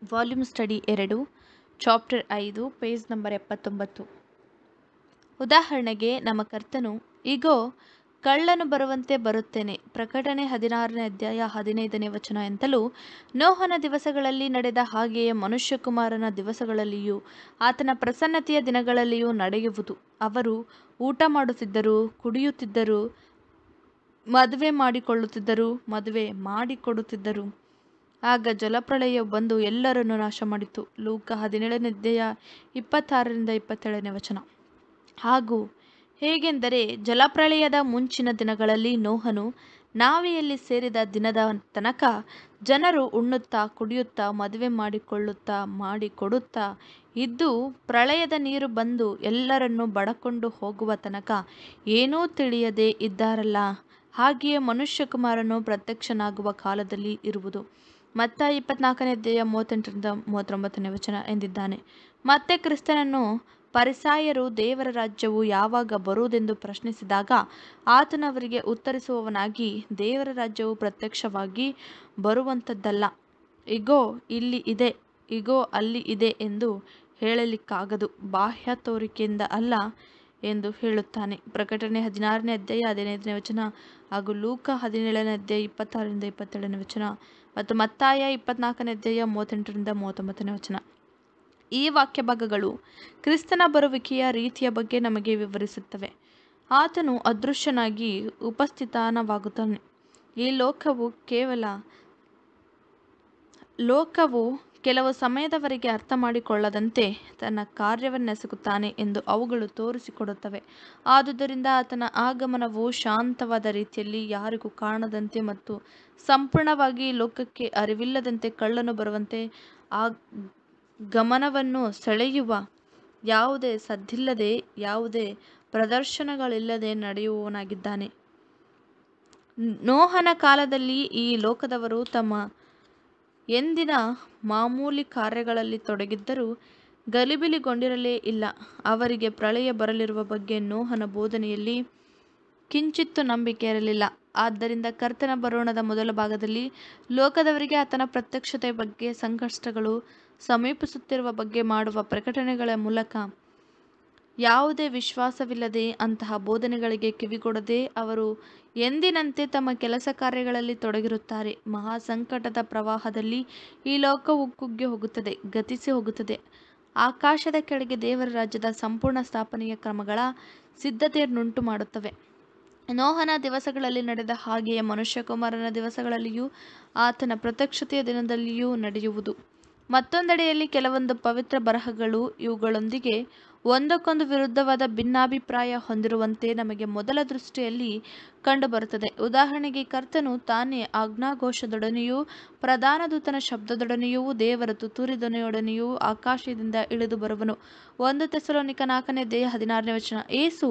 Volume study ಎರಡು chapter ಐದು page number ಎಪ್ಪತ್ತೊಂಬತ್ತು ಉದಾಹರಣೆಗೆ ನಮ್ಮ ಕರ್ತನು ಇಗೋ ಕಳ್ಳನು ಬರುವಂತೆ ಬರುತ್ತೇನೆ ಪ್ರಕಟಣೆ ಹದಿನಾರನೇ ಅಧ್ಯಾಯ ಹದಿನೈದನೇ ವಚನ ಎಂತಲೂ ನೋಹನ ದಿವಸಗಳಲ್ಲಿ ನಡೆದ ಹಾಗೆಯೇ ಮನುಷ್ಯಕುಮಾರನ ದಿವಸಗಳಲ್ಲಿಯೂ ಆತನ ಪ್ರಸನ್ನತೆಯ ದಿನಗಳಲ್ಲಿಯೂ ನಡೆಯುವುದು ಅವರು ಊಟ ಮಾಡುತ್ತಿದ್ದರು ಕುಡಿಯುತ್ತಿದ್ದರು ಮದುವೆ ಮಾಡಿಕೊಳ್ಳುತ್ತಿದ್ದರು ಮದುವೆ ಮಾಡಿಕೊಡುತ್ತಿದ್ದರು ಆಗ ಜಲಪ್ರಳಯವು ಬಂದು ಎಲ್ಲರನ್ನು ನಾಶ ಮಾಡಿತು ಲೂಕ ಹದಿನೇಳನೇ ಅಧ್ಯಾಯ ಇಪ್ಪತ್ತಾರರಿಂದ ಇಪ್ಪತ್ತೇಳನೇ ವಚನ ಹಾಗೂ ಹೇಗೆಂದರೆ ಜಲಪ್ರಳಯದ ಮುಂಚಿನ ದಿನಗಳಲ್ಲಿ ನೋಹನು ನಾವೆಯಲ್ಲಿ ಸೇರಿದ ದಿನದ ತನಕ ಜನರು ಉಣ್ಣುತ್ತಾ ಕುಡಿಯುತ್ತಾ ಮದುವೆ ಮಾಡಿಕೊಳ್ಳುತ್ತಾ ಮಾಡಿಕೊಡುತ್ತಾ ಇದ್ದು ಪ್ರಳಯದ ನೀರು ಬಂದು ಎಲ್ಲರನ್ನು ಬಡಕೊಂಡು ಹೋಗುವ ತನಕ ಏನೂ ತಿಳಿಯದೆ ಇದ್ದಾರಲ್ಲ ಹಾಗೆಯೇ ಮನುಷ್ಯಕುಮಾರನು ಪ್ರತ್ಯಕ್ಷನಾಗುವ ಕಾಲದಲ್ಲಿ ಇರುವುದು ಮತ್ತ ಇಪ್ಪತ್ನಾಲ್ಕನೇ ಅಧ್ಯಾಯ ಮೂವತ್ತೆಂಟರಿಂದ ಮೂವತ್ತೊಂಬತ್ತನೇ ವಚನ ಎಂದಿದ್ದಾನೆ ಮತ್ತೆ ಕ್ರಿಸ್ತನನ್ನು ಪರಿಸಾಯರು ದೇವರ ರಾಜ್ಯವು ಯಾವಾಗ ಬರುವುದೆಂದು ಪ್ರಶ್ನಿಸಿದಾಗ ಆತನು ಅವರಿಗೆ ಉತ್ತರಿಸುವವನಾಗಿ ದೇವರ ರಾಜ್ಯವು ಪ್ರತ್ಯಕ್ಷವಾಗಿ ಬರುವಂಥದ್ದಲ್ಲ ಇಗೋ ಇಲ್ಲಿ ಇದೆ ಇಗೋ ಅಲ್ಲಿ ಇದೆ ಎಂದು ಹೇಳಲಿಕ್ಕಾಗದು ಬಾಹ್ಯ ತೋರಿಕೆಯಿಂದ ಅಲ್ಲ ಎಂದು ಹೇಳುತ್ತಾನೆ ಪ್ರಕಟಣೆ ಹದಿನಾರನೇ ಅಧ್ಯಾಯ ಹದಿನೈದನೇ ವಚನ ಹಾಗೂ ಲೂಕ ಹದಿನೇಳನೇ ಅಧ್ಯಾಯ ಇಪ್ಪತ್ತಾರರಿಂದ ಇಪ್ಪತ್ತೇಳನೇ ವಚನ ಮತ್ತು ಮತ್ತಾಯ ಇಪ್ಪತ್ನಾಲ್ಕನೇ ಅಧ್ಯಾಯ ಮೂವತ್ತೆಂಟರಿಂದ ಮೂವತ್ತೊಂಬತ್ತನೇ ವಚನ ಈ ವಾಕ್ಯ ಭಾಗಗಳು ಕ್ರಿಸ್ತನ ಬರುವಿಕೆಯ ರೀತಿಯ ಬಗ್ಗೆ ನಮಗೆ ವಿವರಿಸುತ್ತವೆ ಆತನು ಅದೃಶ್ಯನಾಗಿ ಉಪಸ್ಥಿತಾನವಾಗುತ್ತಾನೆ ಈ ಲೋಕವು ಕೇವಲ ಲೋಕವು ಕೆಲವು ಸಮಯದವರೆಗೆ ಅರ್ಥ ಮಾಡಿಕೊಳ್ಳದಂತೆ ತನ್ನ ಕಾರ್ಯವನ್ನೆಸಗುತ್ತಾನೆ ಎಂದು ಅವುಗಳು ತೋರಿಸಿಕೊಡುತ್ತವೆ ಆದುದರಿಂದ ಆತನ ಆಗಮನವು ಶಾಂತವಾದ ರೀತಿಯಲ್ಲಿ ಯಾರಿಗೂ ಕಾಣದಂತೆ ಮತ್ತು ಸಂಪೂರ್ಣವಾಗಿ ಲೋಕಕ್ಕೆ ಅರಿವಿಲ್ಲದಂತೆ ಕಳ್ಳನು ಬರುವಂತೆ ಆ ಗಮನವನ್ನು ಸೆಳೆಯುವ ಯಾವುದೇ ಸದ್ದಿಲ್ಲದೆ ಯಾವುದೇ ಪ್ರದರ್ಶನಗಳಿಲ್ಲದೆ ನಡೆಯುವವನಾಗಿದ್ದಾನೆ ನೋಹನ ಕಾಲದಲ್ಲಿ ಈ ಲೋಕದವರು ತಮ್ಮ ಎಂದಿನ ಮಾಮೂಲಿ ಕಾರ್ಯಗಳಲ್ಲಿ ತೊಡಗಿದ್ದರೂ ಗಲಿಬಿಲಿಗೊಂಡಿರಲೇ ಇಲ್ಲ ಅವರಿಗೆ ಪ್ರಳಯ ಬರಲಿರುವ ಬಗ್ಗೆ ನೋಹನ ಬೋಧನೆಯಲ್ಲಿ ಕಿಂಚಿತ್ತು ನಂಬಿಕೆ ಇರಲಿಲ್ಲ ಆದ್ದರಿಂದ ಕರ್ತನ ಬರೋಣದ ಮೊದಲ ಭಾಗದಲ್ಲಿ ಲೋಕದವರಿಗೆ ಆತನ ಪ್ರತ್ಯಕ್ಷತೆಯ ಬಗ್ಗೆ ಸಂಕಷ್ಟಗಳು ಸಮೀಪಿಸುತ್ತಿರುವ ಬಗ್ಗೆ ಮಾಡುವ ಪ್ರಕಟಣೆಗಳ ಮೂಲಕ ಯಾವುದೇ ವಿಶ್ವಾಸವಿಲ್ಲದೆ ಅಂತಹ ಬೋಧನೆಗಳಿಗೆ ಕಿವಿಗೊಡದೆ ಅವರು ಎಂದಿನಂತೆ ತಮ್ಮ ಕೆಲಸ ಕಾರ್ಯಗಳಲ್ಲಿ ತೊಡಗಿರುತ್ತಾರೆ ಮಹಾ ಸಂಕಟದ ಪ್ರವಾಹದಲ್ಲಿ ಈ ಲೋಕವು ಕುಗ್ಗಿ ಹೋಗುತ್ತದೆ ಗತಿಸಿ ಹೋಗುತ್ತದೆ ಆಕಾಶದ ಕೆಳಗೆ ದೇವರ ರಾಜ್ಯದ ಸಂಪೂರ್ಣ ಸ್ಥಾಪನೆಯ ಕ್ರಮಗಳ ಸಿದ್ಧತೆಯನ್ನುಂಟು ಮಾಡುತ್ತವೆ ನೋಹನ ದಿವಸಗಳಲ್ಲಿ ನಡೆದ ಹಾಗೆಯೇ ಮನುಷ್ಯಕುಮಾರನ ದಿವಸಗಳಲ್ಲಿಯೂ ಆತನ ಪ್ರತ್ಯಕ್ಷತೆಯ ದಿನದಲ್ಲಿಯೂ ನಡೆಯುವುದು ಮತ್ತೊಂದೆಡೆಯಲ್ಲಿ ಕೆಲವೊಂದು ಪವಿತ್ರ ಬರಹಗಳು ಇವುಗಳೊಂದಿಗೆ ಒಂದಕ್ಕೊಂದು ವಿರುದ್ಧವಾದ ಭಿನ್ನಾಭಿಪ್ರಾಯ ಹೊಂದಿರುವಂತೆ ನಮಗೆ ಮೊದಲ ದೃಷ್ಟಿಯಲ್ಲಿ ಕಂಡುಬರುತ್ತದೆ ಉದಾಹರಣೆಗೆ ಕರ್ತನು ತಾನೇ ಆಜ್ಞಾಘೋಷದೊಡನೆಯೂ ಪ್ರಧಾನ ದೂತನ ಶಬ್ದದೊಡನೆಯೂ ದೇವರ ತುತ್ತೂರಿ ಧ್ವನಿಯೊಡನೆಯೂ ಆಕಾಶದಿಂದ ಇಳಿದು ಬರುವನು ಒಂದು ತೆಸಲೋನಿಕ ನಾಲ್ಕನೇ ದೇಹ ಹದಿನಾರನೇ ವಚನ ಏಸು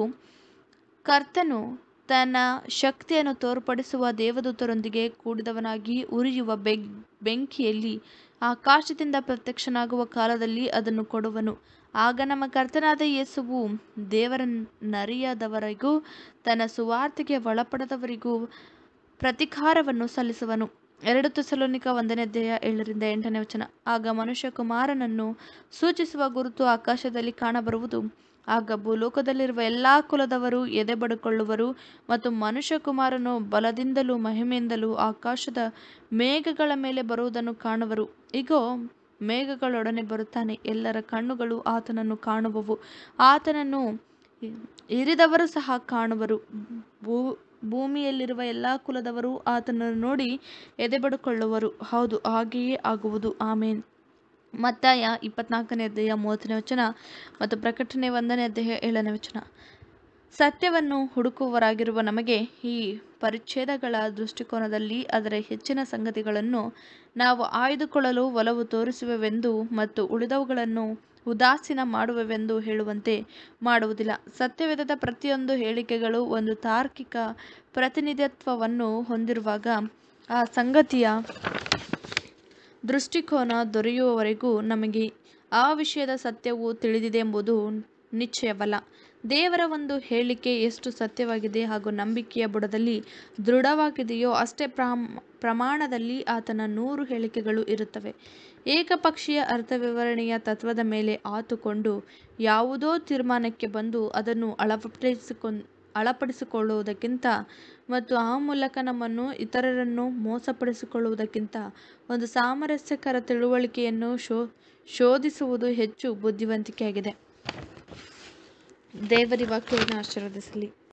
ಕರ್ತನು ತನ್ನ ಶಕ್ತಿಯನ್ನು ತೋರ್ಪಡಿಸುವ ದೇವದೂತರೊಂದಿಗೆ ಕೂಡಿದವನಾಗಿ ಉರಿಯುವ ಬೆಂಕಿಯಲ್ಲಿ ಆಕಾಶದಿಂದ ಪ್ರತ್ಯಕ್ಷನಾಗುವ ಕಾಲದಲ್ಲಿ ಅದನ್ನು ಕೊಡುವನು ಆಗ ನಮ್ಮ ಕರ್ತನಾದ ಯೇಸುವು ದೇವರ ನರಿಯದವರಿಗೂ ತನ್ನ ಸುವಾರ್ತೆಗೆ ಒಳಪಡದವರಿಗೂ ಪ್ರತಿಕಾರವನ್ನು ಸಲ್ಲಿಸುವನು ಎರಡು ತುಸಲೋನಿಕ ಒಂದನೇ ಅಧ್ಯಾಯ ಏಳರಿಂದ ಎಂಟನೇ ವಚನ ಆಗ ಮನುಷ್ಯ ಕುಮಾರನನ್ನು ಸೂಚಿಸುವ ಗುರುತು ಆಕಾಶದಲ್ಲಿ ಕಾಣಬರುವುದು ಆಗ ಭೂಲೋಕದಲ್ಲಿರುವ ಎಲ್ಲ ಕುಲದವರು ಎದೆ ಬಡಿಕೊಳ್ಳುವರು ಮತ್ತು ಮನುಷ್ಯ ಕುಮಾರನು ಬಲದಿಂದಲೂ ಮಹಿಮೆಯಿಂದಲೂ ಆಕಾಶದ ಮೇಘಗಳ ಮೇಲೆ ಬರುವುದನ್ನು ಕಾಣುವರು ಇಗೋ ಮೇಘಗಳೊಡನೆ ಬರುತ್ತಾನೆ ಎಲ್ಲರ ಕಣ್ಣುಗಳು ಆತನನ್ನು ಕಾಣುವವು ಆತನನ್ನು ಇರಿದವರು ಸಹ ಕಾಣುವರು ಭೂ ಭೂಮಿಯಲ್ಲಿರುವ ಎಲ್ಲ ಕುಲದವರು ಆತನನ್ನು ನೋಡಿ ಎದೆಬಡಿಕೊಳ್ಳುವರು ಹೌದು ಹಾಗೆಯೇ ಆಗುವುದು ಆಮೇನ್ ಮತ್ತಾಯ ಇಪ್ಪತ್ನಾಲ್ಕನೇ ಅಧ್ಯಾಯ ಮೂವತ್ತನೇ ವಚನ ಮತ್ತು ಪ್ರಕಟಣೆ ಒಂದನೇ ಅಧ್ಯಾಯ ಏಳನೇ ವಚನ ಸತ್ಯವನ್ನು ಹುಡುಕುವವರಾಗಿರುವ ನಮಗೆ ಈ ಪರಿಚ್ಛೇದಗಳ ದೃಷ್ಟಿಕೋನದಲ್ಲಿ ಅದರ ಹೆಚ್ಚಿನ ಸಂಗತಿಗಳನ್ನು ನಾವು ಆಯ್ದುಕೊಳ್ಳಲು ಒಲವು ತೋರಿಸುವೆವೆಂದು ಮತ್ತು ಉಳಿದವುಗಳನ್ನು ಉದಾಸೀನ ಮಾಡುವೆವೆಂದು ಹೇಳುವಂತೆ ಮಾಡುವುದಿಲ್ಲ ಸತ್ಯವೇದದ ಪ್ರತಿಯೊಂದು ಹೇಳಿಕೆಗಳು ಒಂದು ತಾರ್ಕಿಕ ಪ್ರತಿನಿಧಿತ್ವವನ್ನು ಹೊಂದಿರುವಾಗ ಆ ಸಂಗತಿಯ ದೃಷ್ಟಿಕೋನ ದೊರೆಯುವವರೆಗೂ ನಮಗೆ ಆ ವಿಷಯದ ಸತ್ಯವು ತಿಳಿದಿದೆ ಎಂಬುದು ನಿಶ್ಚಯವಲ್ಲ ದೇವರ ಒಂದು ಹೇಳಿಕೆ ಎಷ್ಟು ಸತ್ಯವಾಗಿದೆ ಹಾಗೂ ನಂಬಿಕೆಯ ಬುಡದಲ್ಲಿ ದೃಢವಾಗಿದೆಯೋ ಅಷ್ಟೇ ಪ್ರಾಮ್ ಪ್ರಮಾಣದಲ್ಲಿ ಆತನ ನೂರು ಹೇಳಿಕೆಗಳು ಇರುತ್ತವೆ. ಏಕಪಕ್ಷೀಯ ಅರ್ಥವಿವರಣೆಯ ತತ್ವದ ಮೇಲೆ ಆತುಕೊಂಡು ಯಾವುದೋ ತೀರ್ಮಾನಕ್ಕೆ ಬಂದು ಅದನ್ನು ಅಳವಡಿಸಿಕೊಳ್ಳುವುದಕ್ಕಿಂತ ಮತ್ತು ಆ ಮೂಲಕ ನಮ್ಮನ್ನೂ ಇತರರನ್ನೂ ಮೋಸಪಡಿಸಿಕೊಳ್ಳುವುದಕ್ಕಿಂತ ಒಂದು ಸಾಮರಸ್ಯಕರ ತಿಳುವಳಿಕೆಯನ್ನು ಶೋಧಿಸುವುದು ಹೆಚ್ಚು ಬುದ್ಧಿವಂತಿಕೆಯಾಗಿದೆ. ದೇವರೀ ವಾಕ್ಯವನ್ನು ಆಶೀರ್ವದಿಸಲಿ.